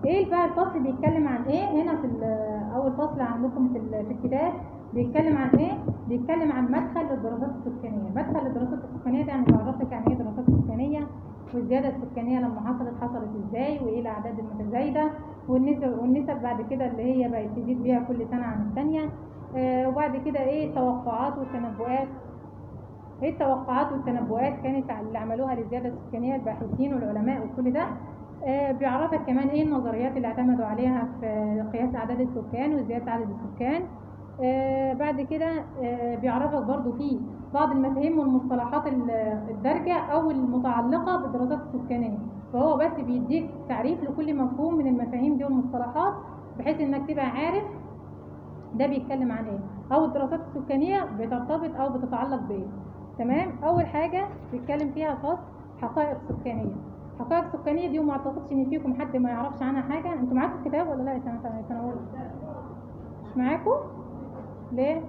ايه بقى الفصل بيتكلم عن ايه هنا في ال- اول فصل عندكم في ال- في الكتاب بيتكلم عن ايه بيتكلم عن مدخل للدراسات السكانيه مدخل للدراسات السكانيه ده يعني بعرفك يعني ايه دراسات سكانيه والزياده السكانيه لما حصلت حصلت ازاي وايه الاعداد المتزايده والنسب والنسب بعد كده اللي هي بقت تزيد بيها كل سنه عن الثانيه آه وبعد كده ايه التوقعات والتنبؤات ايه التوقعات والتنبؤات كانت اللي عملوها للزياده السكانيه الباحثين والعلماء وكل ده آه، بيعرفك كمان ايه النظريات اللي اعتمدوا عليها في قياس اعداد السكان وزياده عدد السكان آه، بعد كده آه، بيعرفك برضو في بعض المفاهيم والمصطلحات ال- الدارجه او المتعلقه بالدراسات السكانيه فهو بس بيديك تعريف لكل مفهوم من المفاهيم دي والمصطلحات بحيث انك تبقى عارف ده بيتكلم عن ايه او الدراسات السكانيه بترتبط او بتتعلق بايه تمام اول حاجه بيتكلم فيها فصل حقائق سكانيه حقائق سكانيه دي وما اعتقدش ان فيكم حد ما يعرفش عنها حاجه انتوا معاكم الكتاب ولا لا يا سنه سنه سنة أولى؟ مش معاكم ليه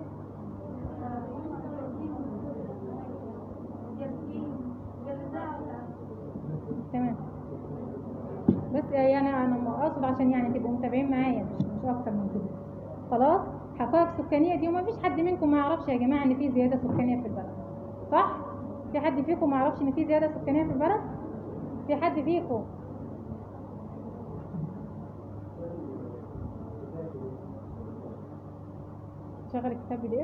تمام بس يعني انا اقصد عشان يعني تبقوا متابعين معايا مش مش اكتر من كده خلاص حقائق سكانيه دي وما فيش حد منكم ما يعرفش يا جماعه ان في زياده سكانيه في البلد صح في حد فيكم ما يعرفش ان في زياده سكانيه في البلد في حد فيكم شغل الكتاب بي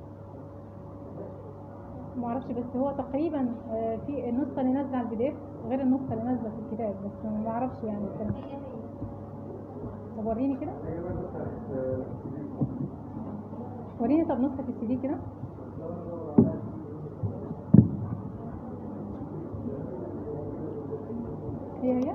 ما اعرفش بس هو تقريبا آه، في النسخه اللي نازله على البي دي اف غير النسخه اللي نازله في الكتاب بس ما اعرفش يعني الكلام طب وريني كده وريني طب نسخه السي دي كده هي هي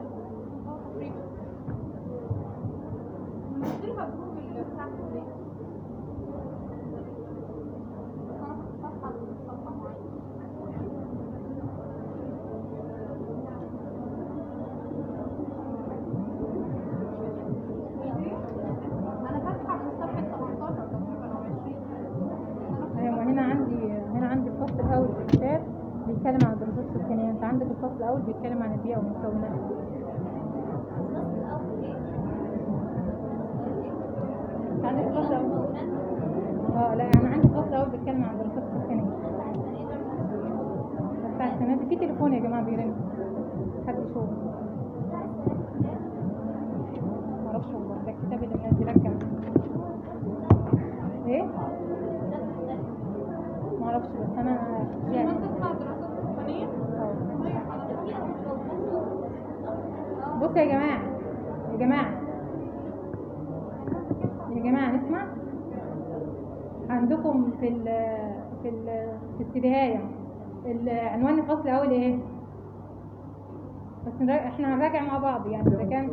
انا فاتحه من صفحه 18 تقريبا او 20 ايوه هنا عندي هنا عندي الفصل الاول في الكتاب بيتكلم عن الدراسات السكانيه انت عندك الفصل الاول بيتكلم عن البيئه ومكوناتها انت عندك الفصل الاول اه لا انا عندي الفصل الاول بيتكلم عن الدراسات السكانيه بتاع السنه دي في تليفون يا جماعه بيرن حد يشوف معرفش والله ده الكتاب اللي منزلاه كام ايه معرفش بس انا يعني ما تسمع دراسات سكانيه بصوا يا جماعة يا جماعة يا جماعة نسمع عندكم في ال في ال في السباهية العنوان الفصل الأول إيه؟ بس نراجع احنا هنراجع مع بعض يعني إذا كان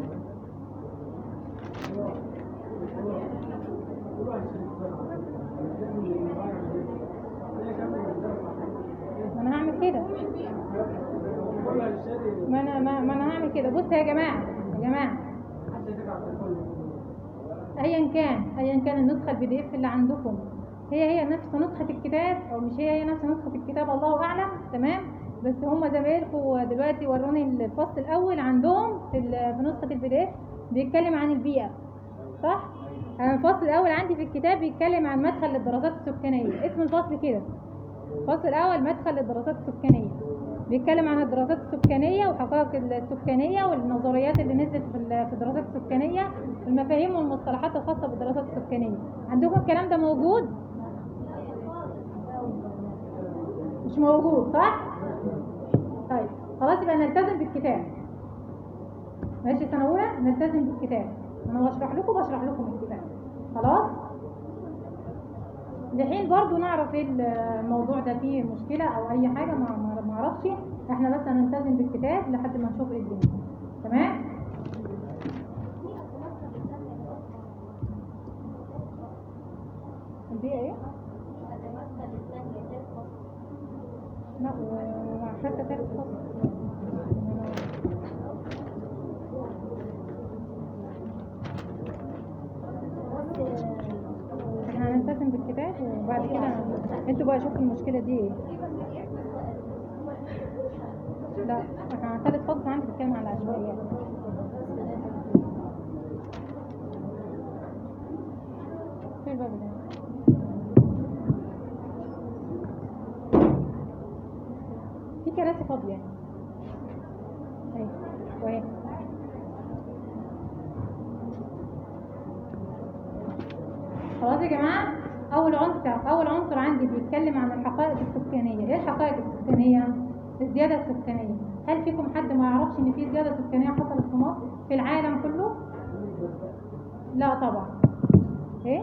ما أنا هعمل كده ما أنا ما, ما أنا هعمل كده بصوا يا جماعة يا جماعة ايا كان ايا كان النسخه البي دي اف اللي عندكم هي هي نفس نسخه الكتاب او مش هي هي نفس نسخه الكتاب الله اعلم تمام بس هم زمايلكم دلوقتي وروني الفصل الاول عندهم في ال- في نسخه البي دي اف بيتكلم عن البيئه صح انا الفصل الاول عندي في الكتاب بيتكلم عن مدخل للدراسات السكانيه اسم الفصل كده الفصل الاول مدخل للدراسات السكانيه بيتكلم عن الدراسات السكانيه وحقائق السكانيه والنظريات اللي نزلت في ال- في الدراسات السكانيه المفاهيم والمصطلحات الخاصه بالدراسات السكانيه عندكم الكلام ده موجود مش موجود صح طيب خلاص يبقى نلتزم بالكتاب ماشي سنه اولى نلتزم بالكتاب انا بشرح لكم بشرح لكم الكتاب خلاص لحين برضو نعرف ايه الموضوع ده فيه مشكلة او اي حاجة ما ما- ما اعرفش احنا بس هنلتزم بالكتاب لحد ما نشوف ايه الدنيا تمام البيئة ايه؟ لا و- وحتى تالت فصل احنا هنلتزم بالكتاب وبعد كده انتوا بقى شوفوا المشكلة دي ايه لا احنا تالت فصل عندي بتكلم على العشوائيات اقفل الباب ده في كراسي فاضية اهي واهي خلاص يا جماعة أول عنصر أول عنصر عندي بيتكلم عن الحقائق السكانية، إيه الحقائق السكانية؟ الزيادة السكانية، هل فيكم حد ما يعرفش إن في زيادة سكانية حصلت في مصر؟ في العالم كله؟ لا طبعا. إيه؟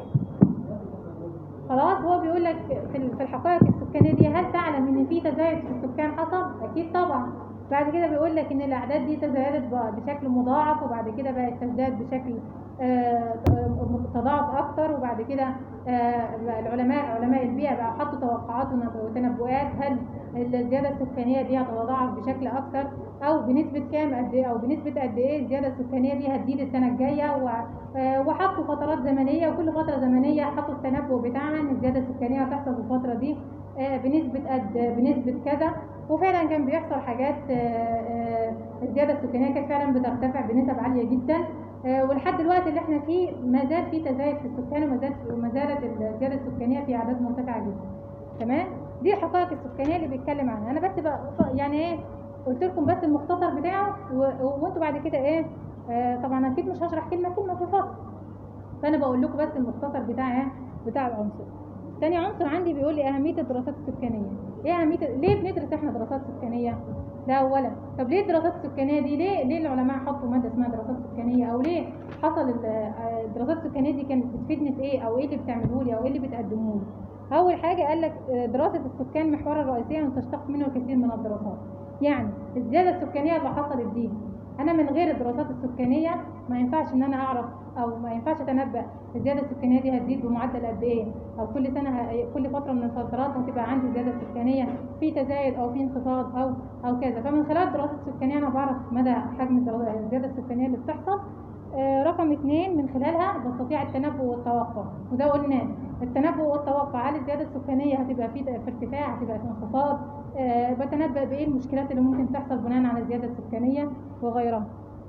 خلاص هو بيقول لك في ال- في الحقائق السكانية دي هل تعلم إن في تزايد في السكان حصل؟ أكيد طبعا. بعد كده بيقول لك إن الأعداد دي تزايدت ب- بشكل مضاعف وبعد كده بقت تزداد بشكل آه، تضاعف اكتر وبعد كده آه، بقى العلماء علماء البيئه بقى حطوا توقعات ونب- وتنبؤات هل الزياده السكانيه دي هتتضاعف بشكل اكتر او بنسبه كام قد ايه او بنسبه قد ايه الزياده السكانيه دي هتزيد السنه الجايه و- آه، وحطوا فترات زمنيه وكل فتره زمنيه حطوا التنبؤ بتاعها ان الزياده السكانيه هتحصل في الفتره دي آه، بنسبه قد بنسبه كذا وفعلا كان بيحصل حاجات آه، آه، الزياده السكانيه كانت فعلا بترتفع بنسب عاليه جدا آه، ولحد دلوقتي اللي احنا فيه ما زال في تزايد في السكان وما زالت وما زالت الزياده السكانيه في اعداد مرتفعه جدا تمام دي الحقائق السكانيه اللي بيتكلم عنها انا بس بقى يعني ايه قلت لكم بس المختصر بتاعه و- وانتوا بعد كده ايه آه طبعا اكيد مش هشرح كلمه كلمه في الفصل فانا بقول لكم بس المختصر بتاع ايه بتاع العنصر تاني عنصر عندي بيقول لي اهميه الدراسات السكانيه ايه اهميه ليه بندرس احنا دراسات سكانيه ده اولا طب ليه الدراسات السكانيه دي ليه ليه العلماء حطوا ماده اسمها دراسات سكانيه او ليه حصل ال- آه، الدراسات السكانيه دي كانت بتفيدني في ايه او ايه اللي بتعمله لي او ايه اللي بتقدمه لي اول حاجه قال لك آه، دراسه السكان محورها الرئيسيه وتشتق منه الكثير من الدراسات يعني الزياده السكانيه اللي حصلت دي انا من غير الدراسات السكانيه ما ينفعش ان انا اعرف او ما ينفعش اتنبأ الزياده السكانيه دي هتزيد بمعدل قد ايه او كل سنه ه... كل فتره من الفترات هتبقى عندي زياده سكانيه في تزايد او في انخفاض او او كذا فمن خلال الدراسات السكانيه انا بعرف مدى حجم الدرا- الزياده السكانيه اللي بتحصل آه، رقم اثنين من خلالها بستطيع التنبؤ والتوقع وده قلناه التنبؤ والتوقع هل الزياده السكانيه هتبقى في في ارتفاع هتبقى في انخفاض آه، بتنبأ بايه المشكلات اللي ممكن تحصل بناء على الزياده السكانيه وغيرها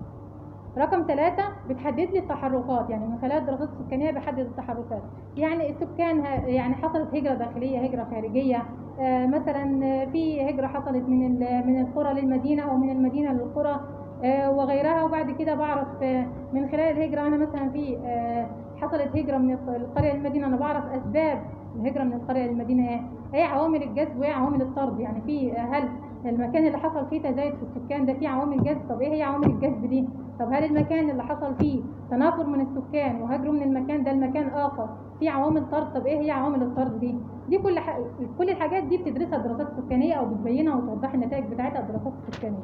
رقم ثلاثة بتحدد لي التحركات يعني من خلال الدراسات السكانية بحدد التحركات يعني السكان ه- يعني حصلت هجرة داخلية هجرة خارجية آه، مثلا آه، في هجرة حصلت من ال- من القرى للمدينة أو من المدينة للقرى آه، وغيرها وبعد كده بعرف آه، من خلال الهجرة أنا مثلا في آه، حصلت هجرة من الق- القرية للمدينة أنا بعرف أسباب الهجرة من القرية للمدينة إيه إيه عوامل الجذب وإيه عوامل الطرد يعني في آه، هل المكان اللي حصل فيه تزايد في السكان ده فيه عوامل جذب طب إيه هي عوامل الجذب دي طب هل المكان اللي حصل فيه تنافر من السكان وهجروا من المكان ده لمكان اخر في عوامل طرد طب ايه هي عوامل الطرد دي دي كل ح... كل الحاجات دي بتدرسها الدراسات السكانيه او بتبينها وتوضح النتائج بتاعتها الدراسات السكانيه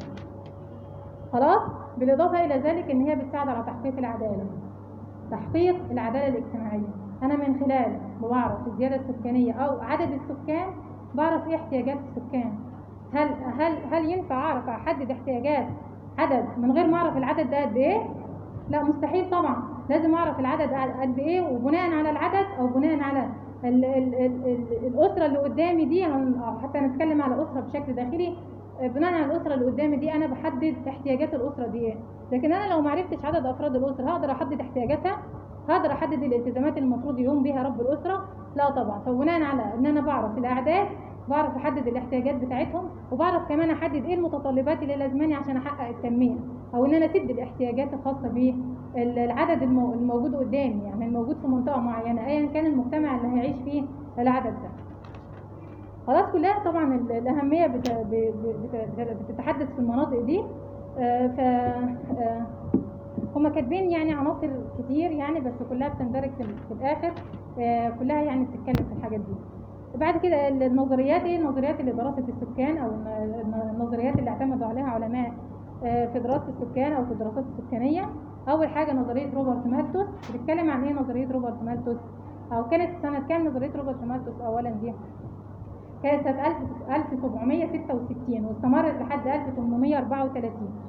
خلاص بالاضافه الى ذلك ان هي بتساعد على تحقيق العداله تحقيق العداله الاجتماعيه انا من خلال ما بعرف الزياده السكانيه او عدد السكان بعرف ايه احتياجات السكان هل هل هل ينفع اعرف احدد احتياجات عدد من غير ما اعرف العدد ده قد ايه لا مستحيل طبعا لازم اعرف العدد قد ايه وبناء على العدد او بناء على ال ال ال ال الاسره اللي قدامي دي هن- أو حتى نتكلم على اسره بشكل داخلي آه، بناء على الاسره اللي قدامي دي انا بحدد احتياجات الاسره دي ايه لكن انا لو ما عرفتش عدد افراد الاسره هقدر احدد احتياجاتها هقدر احدد الالتزامات اللي المفروض يقوم بها رب الاسره لا طبعا فبناء على ان انا بعرف الاعداد بعرف احدد الاحتياجات بتاعتهم وبعرف كمان احدد ايه المتطلبات اللي لازماني عشان احقق التنميه او ان انا اسد الاحتياجات الخاصه بالعدد المو- الموجود قدامي يعني الموجود في منطقه معينه ايا كان المجتمع اللي هيعيش فيه العدد ده خلاص كلها طبعا ال- الاهميه بت- ب- ب- بت- بتتحدث في المناطق دي آه، ف آه، هما كاتبين يعني عناصر كتير يعني بس كلها بتندرج في, ال- في الاخر آه، كلها يعني بتتكلم في الحاجات دي بعد كده ال- النظريات ايه النظريات اللي درست السكان او الن- الن- النظريات اللي اعتمدوا عليها علماء آه، في دراسه السكان او في الدراسات السكانيه اول حاجه نظريه روبرت مالثوس بتتكلم عن ايه نظريه روبرت مالثوس او كانت سنه كام نظريه روبرت مالثوس اولا دي كانت سنه 1000 1766 واستمرت لحد 1834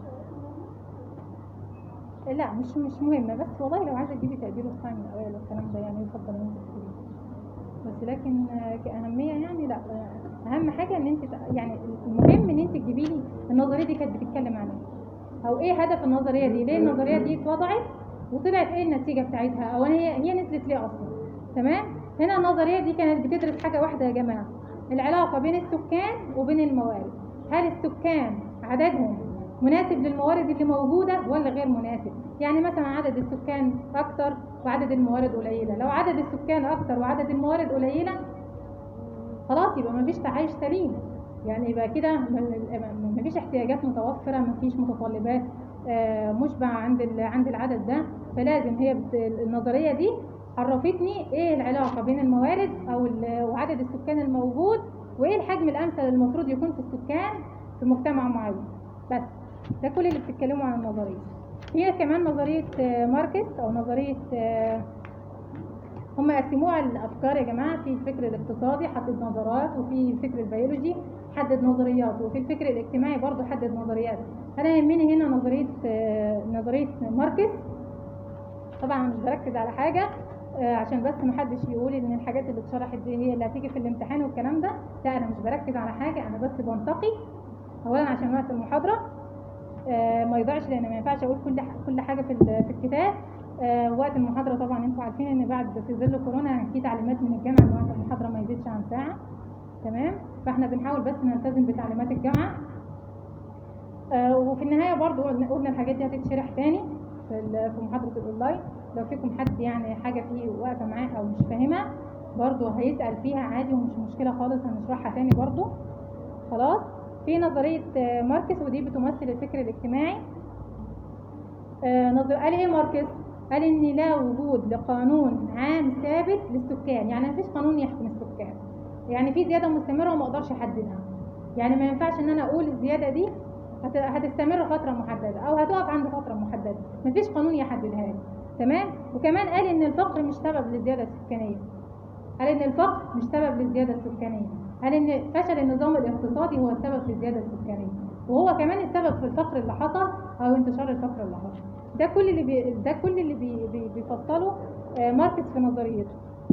لا مش مش مهمه بس والله لو عايزه تجيبي تقدير الصنع من الاوائل والكلام ده يعني يفضل ان انت تكتبيه بس لكن آه، كأهمية يعني لا آه، أهم حاجة إن أنت تع- يعني المهم إن أنت تجيبي لي النظرية دي كانت بتتكلم عن إيه أو إيه هدف النظرية دي ليه النظرية دي اتوضعت وطلعت إيه النتيجة بتاعتها أو هي هي نزلت ليه أصلا تمام هنا النظريه دي كانت بتدرس حاجه واحده يا جماعه العلاقه بين السكان وبين الموارد هل السكان عددهم مناسب للموارد اللي موجوده ولا غير مناسب يعني مثلا عدد السكان اكتر وعدد الموارد قليله لو عدد السكان اكتر وعدد الموارد قليله خلاص يبقى مفيش تعايش سليم يعني يبقى كده م- مفيش احتياجات متوفره مفيش متطلبات آه، مشبع عند ال- عند العدد ده فلازم هي بت- النظريه دي عرفتني ايه العلاقه بين الموارد او ال- وعدد السكان الموجود وايه الحجم الامثل المفروض يكون في السكان في مجتمع معين بس ده كل اللي بتتكلموا عن النظريه هي كمان نظريه آه، ماركس او نظريه آه، هم قسموها الافكار يا جماعه في الفكر الاقتصادي حدد نظرات وفي الفكر البيولوجي حدد نظريات وفي الفكر الاجتماعي برضه حدد نظريات انا يهمني هنا نظريه آه، نظريه ماركس طبعا مش بركز على حاجه آه، عشان بس محدش يقول ان الحاجات اللي اتشرحت دي هي اللي هتيجي في الامتحان والكلام ده لا انا مش بركز على حاجه انا بس بنتقي اولا عشان وقت المحاضره آه، ما يضيعش لان ما ينفعش اقول كل ح- كل حاجه في ال- في الكتاب آه، وقت المحاضره طبعا انتوا عارفين ان بعد في ظل كورونا في تعليمات من الجامعه ان وقت المحاضره ما يزيدش عن ساعه تمام فاحنا بنحاول بس نلتزم بتعليمات الجامعه آه، وفي النهايه برضو قلنا قلنا الحاجات دي هتتشرح تاني في ال- في محاضره الاونلاين لو فيكم حد يعني حاجه فيه واقفه معاه او مش فاهمها برضو هيسال فيها عادي ومش مشكله خالص هنشرحها تاني برضو خلاص في نظريه آه، ماركس ودي بتمثل الفكر الاجتماعي آه، نظر قال ايه ماركس قال ان لا وجود لقانون عام ثابت للسكان يعني مفيش قانون يحكم السكان يعني في زياده مستمره وما اقدرش احددها يعني ما ينفعش ان انا اقول الزياده دي هت- هتستمر فتره محدده او هتقف عند فتره محدده مفيش قانون يحددها لي تمام وكمان قال ان الفقر مش سبب للزياده السكانيه قال ان الفقر مش سبب للزياده السكانيه قال ان فشل النظام الاقتصادي هو السبب في الزياده السكانيه وهو كمان السبب في الفقر اللي حصل او انتشار الفقر اللي حصل ده كل اللي بي ده كل اللي بي بي بيفصله آه، ماركس في نظريته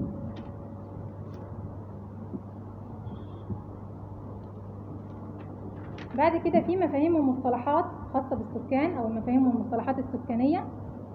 بعد كده في مفاهيم ومصطلحات خاصة بالسكان أو المفاهيم والمصطلحات السكانية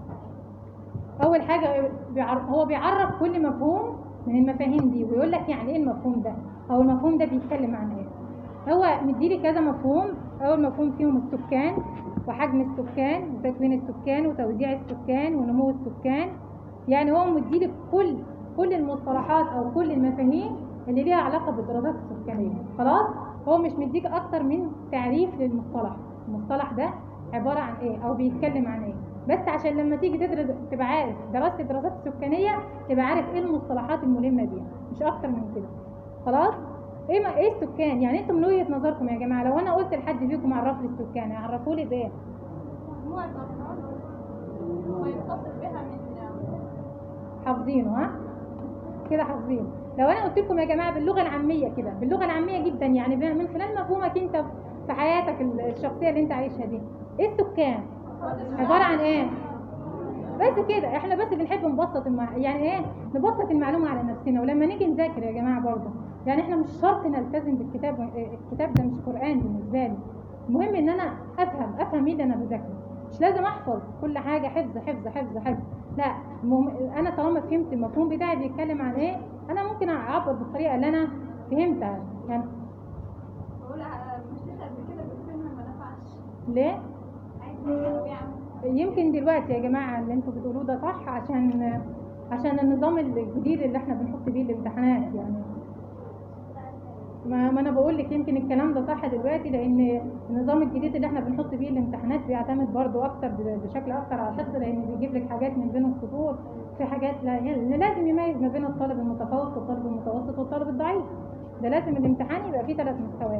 أول حاجة بيعرف هو بيعرف كل مفهوم من المفاهيم دي ويقول لك يعني إيه المفهوم ده أو المفهوم ده بيتكلم عن إيه هو مديلي كذا مفهوم أول مفهوم فيهم السكان وحجم السكان وتكوين السكان وتوزيع السكان ونمو السكان يعني هو مديلي كل كل المصطلحات أو كل المفاهيم اللي ليها علاقة بالدراسات السكانية خلاص هو مش مديك اكتر من تعريف للمصطلح المصطلح ده عبارة عن ايه او بيتكلم عن ايه بس عشان لما تيجي تدرس تبقى عارف دراسة الدراسات السكانية تبقى عارف ايه المصطلحات الملمة بيها مش اكتر من كده خلاص ايه ما ايه السكان يعني انتم من وجهة نظركم يا جماعة لو انا قلت لحد فيكم عرف لي السكان يعرفوا لي بايه مجموعة أفراد ويتصل بها من حافظينه ها كده حافظينه لو انا قلت لكم يا جماعه باللغه العاميه كده باللغه العاميه جدا يعني من خلال مفهومك انت في حياتك الشخصيه اللي انت عايشها دي ايه السكان عباره عن ايه بس كده احنا بس بنحب نبسط المع... يعني ايه نبسط المعلومه على نفسنا ولما نيجي نذاكر يا جماعه برضه يعني احنا مش شرط نلتزم بالكتاب الكتاب ده مش قران بالنسبه لي المهم ان انا افهم افهم ايه اللي انا بذاكره مش لازم احفظ كل حاجه حفظ حفظ حفظ حفظ لا المهم انا طالما فهمت المفهوم بتاعي بيتكلم عن ايه انا ممكن اعبر بالطريقه اللي انا فهمتها يعني بقول مش لسه قبل كده بالفيلم ما نفعش ليه عايز كانوا بيعملوا يمكن دلوقتي يا جماعه اللي انتوا بتقولوه ده صح عشان عشان النظام الجديد اللي احنا بنحط بيه الامتحانات يعني ما, ما انا بقول لك يمكن الكلام ده صح دلوقتي لان النظام الجديد اللي احنا بنحط بيه الامتحانات بيعتمد برضو اكتر بشكل اكتر على الحفظ لان بيجيب لك حاجات من بين السطور في حاجات لا يعني لازم يميز ما بين الطالب المتفوق والطالب المتوسط والطالب الضعيف ده لازم الامتحان يبقى فيه ثلاث مستويات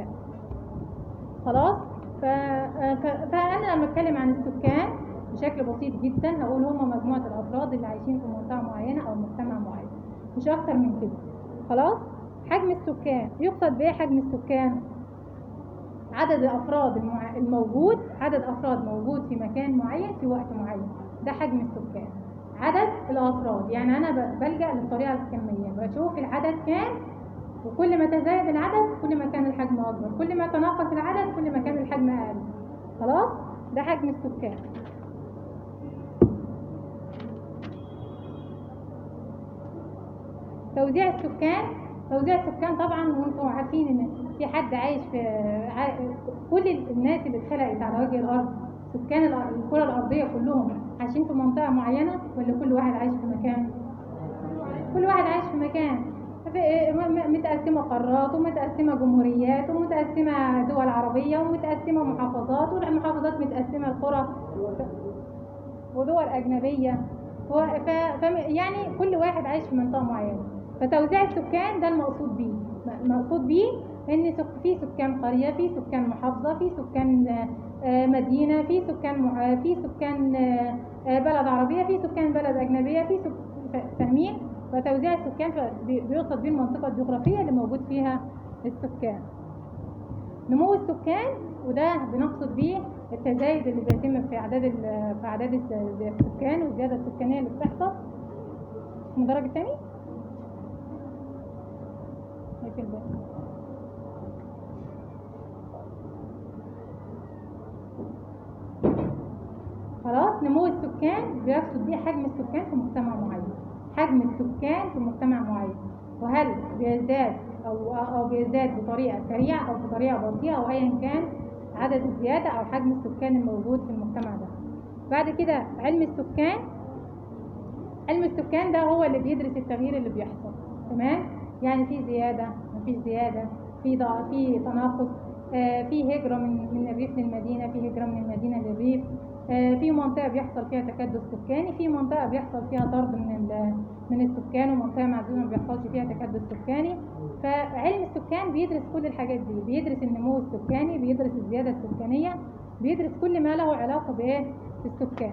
خلاص ف... ف... فانا لما اتكلم عن السكان بشكل بسيط جدا هقول هم مجموعه الافراد اللي عايشين في منطقه معينه او مجتمع معين مش اكتر من كده خلاص حجم السكان يقصد بايه حجم السكان عدد الافراد المع... الموجود عدد افراد موجود في مكان معين في وقت معين ده حجم السكان عدد الافراد يعني انا ب... بلجا للطريقه الكميه بشوف العدد كام وكل ما تزايد العدد كل ما كان الحجم اكبر كل ما تناقص العدد كل ما كان الحجم اقل خلاص ده حجم السكان توزيع السكان توزيع السكان طبعا وانتم عارفين ان في حد عايش في ع- كل الناس اللي اتخلقت على وجه الارض سكان الأر- الكره الارضيه كلهم عايشين في منطقه معينه ولا كل واحد عايش في مكان كل واحد عايش في مكان في- م- م- متقسمة قارات ومتقسمة جمهوريات ومتقسمة دول عربية ومتقسمة محافظات والمحافظات متقسمة لقرى ودول أجنبية و- ف... ف... يعني كل واحد عايش في منطقة معينة فتوزيع السكان ده المقصود بيه م- المقصود بيه ان سك... في سكان قرية في سكان محافظة في سكان آه، آه، مدينة في سكان مع... في سكان آه، آه، بلد عربية في سكان بلد أجنبية في سك... ف- فاهمين فتوزيع السكان ف- بي- بيقصد بيه المنطقة الجغرافية اللي موجود فيها السكان نمو السكان وده بنقصد بيه التزايد اللي بيتم في اعداد ال- في اعداد الس- السكان والزياده السكانيه اللي بتحصل في المدرج الثاني هيك الباقي. خلاص نمو السكان بيقصد بيه حجم السكان في مجتمع معين حجم السكان في مجتمع معين وهل بيزداد او او بيزداد بطريقه سريعه او بطريقه بطيئه او ايا كان عدد الزياده او حجم السكان الموجود في المجتمع ده بعد كده علم السكان علم السكان ده هو اللي بيدرس التغيير اللي بيحصل تمام يعني في زياده مفيش زياده في ضع في تناقص آه، في هجره من من الريف للمدينه في هجره من المدينه للريف آه، في منطقه بيحصل فيها تكدس سكاني في منطقه بيحصل فيها طرد من ال- من السكان ومنطقه معزوله ما بيحصلش فيها تكدس سكاني فعلم السكان بيدرس كل الحاجات دي بيدرس النمو السكاني بيدرس الزياده السكانيه بيدرس كل ما له علاقه بايه بالسكان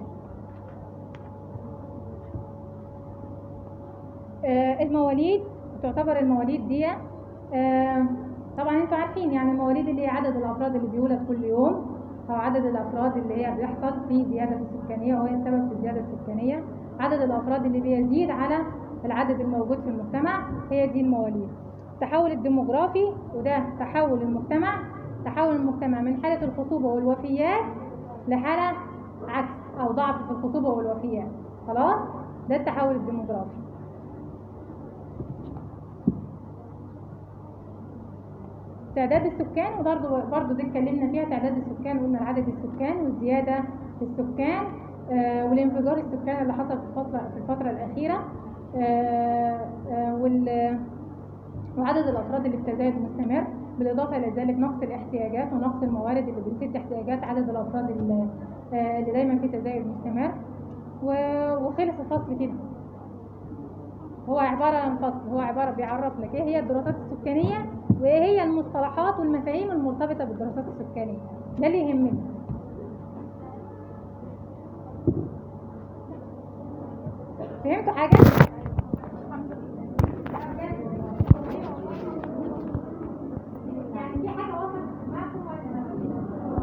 آه، المواليد تعتبر المواليد دي آه، طبعا انتوا عارفين يعني المواليد اللي هي عدد الافراد اللي بيولد كل يوم او عدد الافراد اللي هي بيحصل في زياده السكانيه وهي السبب في الزياده السكانيه عدد الافراد اللي بيزيد على العدد الموجود في المجتمع هي دي المواليد التحول الديموغرافي وده تحول المجتمع تحول المجتمع من حاله الخصوبه والوفيات لحاله عكس او ضعف في الخصوبه والوفيات خلاص ده التحول الديموغرافي تعداد السكان وبرضه برضه دي اتكلمنا فيها تعداد السكان قلنا عدد السكان والزياده في السكان آه والانفجار السكاني اللي حصل في الفتره في الفتره الاخيره آه آه وال وعدد الافراد اللي في تزايد مستمر بالاضافه الى ذلك نقص الاحتياجات ونقص الموارد اللي بتسد احتياجات عدد الافراد اللي, آه اللي دايما في تزايد مستمر و- وخلص الفصل كده هو عبارة عن فصل هو عبارة بيعرف لك ايه هي الدراسات السكانية وايه هي المصطلحات والمفاهيم المرتبطة بالدراسات السكانية ده اللي يهمنا فهمتوا حاجة؟